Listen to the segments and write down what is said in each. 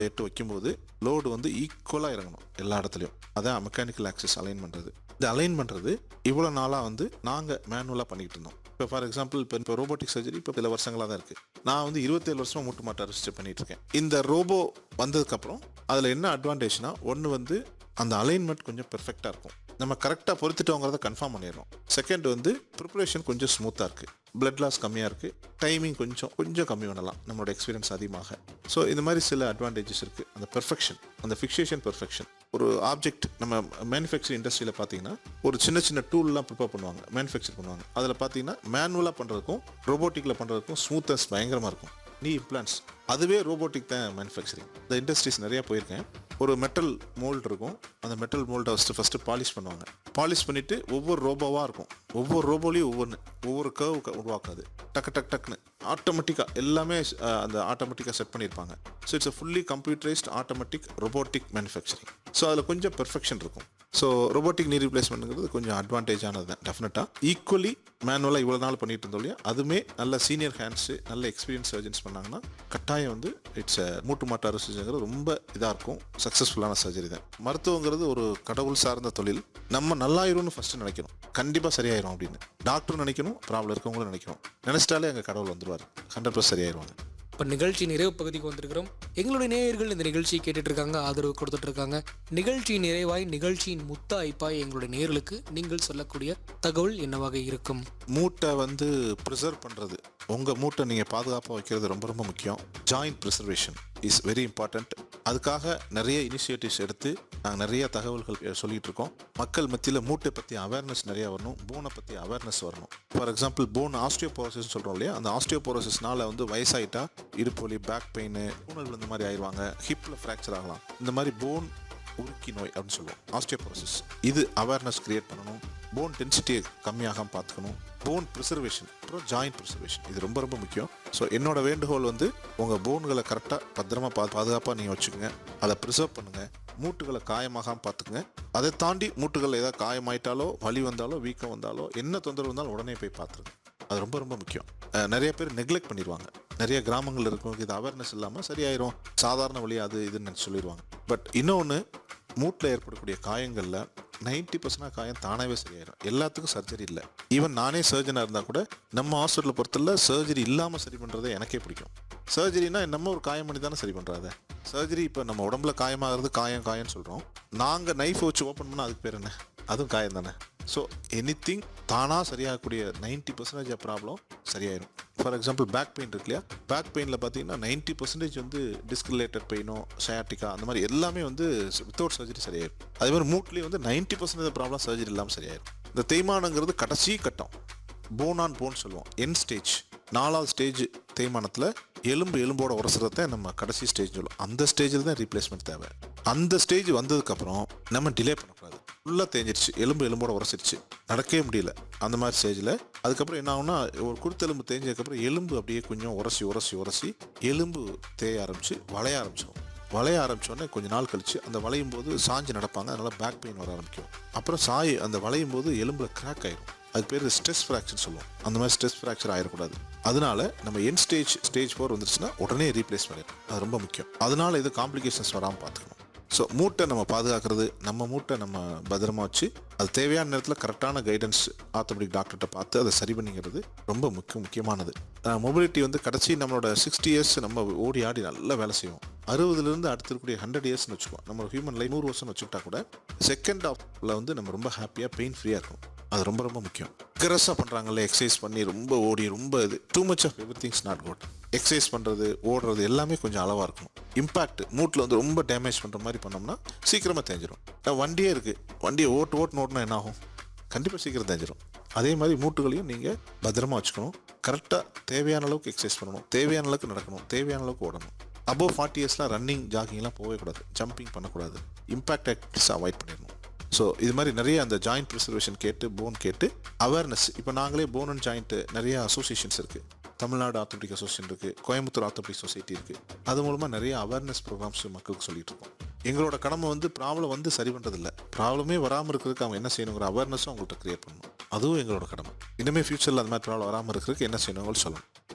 எட்டு வைக்கும்போது லோடு வந்து ஈக்குவலாக இறங்கணும் எல்லா இடத்துலையும் அதான் மெக்கானிக்கல் ஆக்சஸ் அலைன் பண்ணுறது இந்த அலைன் பண்ணுறது இவ்வளோ நாளாக வந்து நாங்கள் மேனுவலாக பண்ணிக்கிட்டு இருந்தோம் இப்போ ஃபார் எக்ஸாம்பிள் இப்போ இப்போ ரோபோட்டிக் சர்ஜரி இப்போ சில வருஷங்களாக தான் இருக்குது நான் வந்து இருபத்தேழு வருஷமா மூட்டு மாட்டு அரிஸ்ட் பண்ணிட்டு இருக்கேன் இந்த ரோபோ வந்ததுக்கப்புறம் அதில் என்ன அட்வான்டேஜ்னா ஒன்று வந்து அந்த அலைன்மெண்ட் கொஞ்சம் பெர்ஃபெக்டாக இருக்கும் நம்ம கரெக்டாக பொறுத்துட்டோங்கிறத கன்ஃபார்ம் பண்ணிடுறோம் செகண்ட் வந்து ப்ரிப்பரேஷன் கொஞ்சம் ஸ்மூத்தாக இருக்குது பிளட் லாஸ் கம்மியாக இருக்குது டைமிங் கொஞ்சம் கொஞ்சம் கம்மி பண்ணலாம் நம்மளோட எக்ஸ்பீரியன்ஸ் அதிகமாக ஸோ இந்த மாதிரி சில அட்வான்டேஜஸ் இருக்குது அந்த பெர்ஃபெக்ஷன் அந்த ஃபிக்சேஷன் பெர்ஃபெக்ஷன் ஒரு ஆப்ஜெக்ட் நம்ம மேனுஃபேக்சரிங் இண்டஸ்ட்ரியில் பார்த்தீங்கன்னா ஒரு சின்ன சின்ன டூல்லாம் ப்ரிப்பேர் பண்ணுவாங்க மேனுஃபேக்சர் பண்ணுவாங்க அதில் பார்த்தீங்கன்னா மேனுவலாக பண்ணுறதுக்கும் ரோபோட்டிக்கில் பண்ணுறதுக்கும் ஸ்மூத்தஸ் பயங்கரமாக இருக்கும் நீ இம்ப்ளான்ஸ் அதுவே ரோபோட்டிக் தான் மேனுஃபேக்சரிங் இந்த இண்டஸ்ட்ரீஸ் நிறையா போயிருக்கேன் ஒரு மெட்டல் மோல்டு இருக்கும் அந்த மெட்டல் மோல்டை ஃபஸ்ட்டு ஃபஸ்ட்டு பாலிஷ் பண்ணுவாங்க பாலிஷ் பண்ணிவிட்டு ஒவ்வொரு ரோபோவாக இருக்கும் ஒவ்வொரு ரோபோலையும் ஒவ்வொன்று ஒவ்வொரு கர்வ் உருவாக்காது டக்கு டக் டக்குன்னு ஆட்டோமேட்டிக்காக எல்லாமே அஹ், அந்த ஆட்டோமேட்டிக்காக செட் பண்ணியிருப்பாங்க so it's fully computerised automatic robotic manufacturing so அதில் கொஞ்சம் பெர்ஃபெக்ஷன் இருக்கும் ஸோ robotic நீ ரீப்ளேஸ்மெண்ட்ங்கிறது கொஞ்சம் அட்வான்டேஜானது தான் டெஃபினட்டாக ஈக்குவலி மேனுவலாக இவ்வளோ நாள் பண்ணிட்டு இருந்தோம் இல்லையா அதுவுமே நல்ல சீனியர் ஹேண்ட்ஸு நல்ல எக்ஸ்பீரியன்ஸ் சர்ஜன்ஸ் பண்ணாங்கன்னா கட்டாயம் வந்து இட்ஸ் மூட்டு மாட்டு அறுவை சிகிச்சைங்கிறது ரொம்ப இதாக இருக்கும் சக்ஸஸ்ஃபுல்லான சர்ஜரி தான் மருத்துவங்கிறது ஒரு கடவுள் சார்ந்த தொழில் நம்ம நல்லாயிரும்னு ஃபஸ்ட்டு நினைக்கணும் கண்டிப்பாக சரியாயிரும் அப்படின்னு டாக்டரும் நினைக்கணும் ப்ராப்ளம் இருக்கவங்களும் நினைக்கணும் நினச்சிட்டாலே எங்கள் கடவுள் வந்துருவார் ஹண்ட்ரட் பர்சன்ட் சரியாயிருவாங்க இப்போ நிகழ்ச்சி நிறைவு பகுதிக்கு வந்திருக்கிறோம் எங்களுடைய நேயர்கள் இந்த நிகழ்ச்சியை கேட்டுட்டு இருக்காங்க ஆதரவு கொடுத்துட்டு இருக்காங்க நிகழ்ச்சி நிறைவாய் நிகழ்ச்சியின் முத்தாய்ப்பாய் எங்களுடைய நேயர்களுக்கு நீங்கள் சொல்லக்கூடிய தகவல் என்னவாக இருக்கும் மூட்டை வந்து ப்ரிசர்வ் பண்ணுறது உங்கள் மூட்டை நீங்கள் பாதுகாப்பாக வைக்கிறது ரொம்ப ரொம்ப முக்கியம் joint preservation is very important அதுக்காக நிறைய இனிஷியேட்டிவ்ஸ் எடுத்து நாங்கள் நிறைய தகவல்கள் அஹ், சொல்லிட்டு இருக்கோம் மக்கள் மத்தியில் மூட்டை பற்றி அவேர்னஸ் நிறைய வரணும் போனை பற்றி அவேர்னஸ் வரணும் ஃபார் எக்ஸாம்பிள் போன் ஆஸ்டியோபோரோசிஸ் சொல்கிறோம் இல்லையா அந்த ஆஸ்டியோபோரோசிஸ்னால வந்து வயசாயிட்டா இடுப்பு வலி பேக் பெயின் ஊனல் இந்த மாதிரி ஆயிடுவாங்க ஹிப்பில் ஃப்ராக்சர் ஆகலாம் இந்த மாதிரி போன் உருக்கி நோய் அப்படின்னு சொல்லுவோம் ஆஸ்டியோபோரோசிஸ் இது அவேர்னஸ் கிரியேட் பண்ணணும் போன் டென்சிட்டியை கம்மியாகாம பார்த்துக்கணும் போன் ப்ரிசர்வேஷன் அப்புறம் ஜாயிண்ட் ப்ரிசர்வேஷன் இது ரொம்ப ரொம்ப முக்கியம் ஸோ என்னோட வேண்டுகோள் வந்து உங்கள் போன்களை கரெக்டாக பத்திரமா பா பாதுகாப்பாக நீங்கள் வச்சுக்கோங்க அதை ப்ரிசர்வ் பண்ணுங்கள் மூட்டுகளை காயமாகாம பார்த்துக்குங்க அதை தாண்டி மூட்டுகள் ஏதாவது காயமாயிட்டாலோ வலி வந்தாலோ வீக்கம் வந்தாலோ என்ன தொந்தரவு வந்தாலும் உடனே போய் பார்த்துருங்க அது ரொம்ப ரொம்ப முக்கியம் அஹ் நிறைய பேர் நெக்லெக்ட் பண்ணிடுவாங்க நிறைய கிராமங்கள் இருக்கவங்க இது அவேர்னஸ் இல்லாமல் சரியாயிரும் சாதாரண வழி அது இதுன்னு நினைச்சு சொல்லிடுவாங்க பட் இன்னொன்று மூட்டில் ஏற்படக்கூடிய காயங்களில் நைன்டி பர்சன்ட் காயம் தானாகவே சரியாயிரும் எல்லாத்துக்கும் சர்ஜரி இல்லை ஈவன் நானே சர்ஜனாக இருந்தால் கூட நம்ம ஹாஸ்பிட்டலை பொறுத்தல சர்ஜரி இல்லாமல் சரி பண்ணுறதை எனக்கே பிடிக்கும் சர்ஜரினா நம்ம ஒரு காயம் பண்ணி தானே சரி பண்ணுறாங்க சர்ஜரி இப்போ நம்ம உடம்புல காயமாகிறது காயம் காயம்னு சொல்கிறோம் நாங்கள் நைஃப் வச்சு ஓப்பன் பண்ணால் அதுக்கு பேர் என்ன அதுவும் காயம் தானே ஸோ எனி திங் தானாக சரியாகக்கூடிய நைன்டி பர்சன்டேஜ் ப்ராப்ளம் சரியாயிரும் ஃபார் எக்ஸாம்பிள் பேக் பெயின் இருக்கு இல்லையா பேக் பெயினில் பார்த்தீங்கன்னா நைன்டி பர்சன்டேஜ் வந்து டிஸ்க் ரிலேட்டட் பெயினோ சயாட்டிக்கா அந்த மாதிரி எல்லாமே வந்து வித்தவுட் சர்ஜரி சரியாயிரும் அதே மாதிரி மூட்லேயும் வந்து நைன்டி பர்சன்டேஜ் ப்ராப்ளம் சர்ஜரி இல்லாமல் சரியாயிரும் இந்த தேய்மானங்கிறது கடைசி கட்டம் போன் ஆன் போன் சொல்லுவோம் என் ஸ்டேஜ் நாலாவது ஸ்டேஜ் தேய்மானத்தில் எலும்பு எலும்போட உரசுறத நம்ம கடைசி ஸ்டேஜ் சொல்லுவோம் அந்த ஸ்டேஜில் தான் ரீப்ளேஸ்மெண்ட் தேவை அந்த ஸ்டேஜ் வந்ததுக்கப்புறம் நம்ம டிலே பண்ணக்கூடாது ஃபுல்லாக தேஞ்சிருச்சு எலும்பு எலும்போட உரசிருச்சு நடக்கவே முடியல அந்த மாதிரி ஸ்டேஜில் அதுக்கப்புறம் என்ன ஆகும்னா ஒரு குருத்தெலும்பு தேஞ்சதுக்கப்புறம் எலும்பு அப்படியே கொஞ்சம் உரசி உரசி உரசி எலும்பு தேய ஆரம்பிச்சு வளைய ஆரம்பிச்சிடும் வளைய ஆரம்பிச்சோடனே கொஞ்ச நாள் கழிச்சு அந்த வளையும் போது சாஞ்சு நடப்பாங்க அதனால பேக் பெயின் வர ஆரம்பிக்கும் அப்புறம் சாய் அந்த வளையும் போது எலும்புல கிராக் ஆயிரும் அதுக்கு பேர் ஸ்ட்ரெஸ் ஃப்ராக்சர் சொல்லுவோம் அந்த மாதிரி ஸ்ட்ரெஸ் ஃப்ராக்சர் ஆயிடக்கூடாது அதனால நம்ம என் ஸ்டேஜ் ஸ்டேஜ் ஃபோர் வந்துருச்சுன்னா உடனே ரீப்ளேஸ் பண்ணிடணும் அது ரொம்ப முக்கியம் அதனால இது காம்ப்ளிகேஷன்ஸ் வராமல் பார்த்துக்கணும் ஸோ மூட்டை நம்ம பாதுகாக்கிறது நம்ம மூட்டை நம்ம பத்திரமா வச்சு அது தேவையான நேரத்தில் கரெக்டான கைடன்ஸ் ஆர்த்தோபெடிக் டாக்டர்கிட்ட பார்த்து அதை சரி பண்ணிக்கிறது ரொம்ப முக்கிய முக்கியமானது மொபிலிட்டி வந்து கடைசி நம்மளோட சிக்ஸ்டி இயர்ஸ் நம்ம ஓடி ஆடி நல்லா வேலை செய்வோம் அறுபதுலேருந்து அடுத்து இருக்கக்கூடிய ஹண்ட்ரட் இயர்ஸ்னு வச்சுக்கோம் நம்ம ஹியூமன் லைஃப் நூறு வருஷம் வச்சுக்கிட்டா கூட செகண்ட் ஆஃப்ல வந்து நம்ம ரொம்ப ஹாப்பியாக பெயின் ஃப்ரீயாக இருக்கும் அது ரொம்ப ரொம்ப முக்கியம் கிரஸாக பண்ணுறாங்கல்ல எக்ஸசைஸ் பண்ணி ரொம்ப ஓடி ரொம்ப இது too much of every things not good exercise பண்ணுறது ஓடுறது எல்லாமே கொஞ்சம் அளவாக இருக்கணும் இம்பாக்ட் மூட்டில் வந்து ரொம்ப டேமேஜ் பண்ணுற மாதிரி பண்ணோம்னா சீக்கிரமாக தேஞ்சிரும் நான் வண்டியே இருக்குது வண்டியை ஓட்டு ஓட்டுன்னு ஓட்டினா என்ன ஆகும் கண்டிப்பாக சீக்கிரம் தேஞ்சிரும் அதே மாதிரி மூட்டுகளையும் நீங்கள் பத்திரமா வச்சுக்கணும் கரெக்டாக தேவையான அளவுக்கு எக்ஸசைஸ் பண்ணணும் தேவையான அளவுக்கு நடக்கணும் தேவையான அளவுக்கு ஓடணும் அபோவ் ஃபார்ட்டி இயர்ஸ்லாம் ரன்னிங் ஜாகிங்லாம் போகவே கூடாது ஜம்பிங் பண்ணக்கூடாது இம்பாக்ட் ஆக்டிவிட்டிஸ் அவாய்ட் பண்ணிடணும் ஸோ இது மாதிரி நிறைய அந்த ஜாயிண்ட் ப்ரிசர்வேஷன் கேட்டு போன் கேட்டு அவேர்னஸ் இப்போ நாங்களே போன் அண்ட் ஜாயிண்ட் நிறைய அசோசியேஷன்ஸ் இருக்குது தமிழ்நாடு ஆர்த்தோபெடிக் அசோசியேஷன் இருக்குது கோயம்புத்தூர் ஆர்த்தோபெடிக் சொசைட்டி இருக்குது அது மூலமாக நிறைய அவேர்னஸ் ப்ரோக்ராம்ஸ் மக்களுக்கு சொல்லிட்டு இருக்கோம் எங்களோட கடமை வந்து ப்ராப்ளம் வந்து சரி பண்ணுறதில்ல ப்ராப்ளமே வராமல் இருக்கிறதுக்கு அவங்க என்ன செய்யணுங்கிற அவேர்னஸும் அவங்கள்ட்ட கிரியேட் பண்ணணும் அதுவும் எங்களோட கடமை இனிமேல் ஃபியூச்சரில் அந்த மாதிரி ப்ராப்ளம் வராமல் இருக்கிறதுக்கு என்ன செய்யணுங்கன்னு சொல்லணும்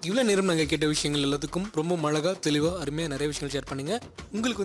இவ்வளோ நேரம் நாங்கள் கேட்ட விஷயங்கள் எல்லாத்துக்கும் ரொம்ப அழகாக தெளிவாக அருமையாக நிறைய விஷயங்கள் ஷேர் பண்ணுங்க உங்களுக்கு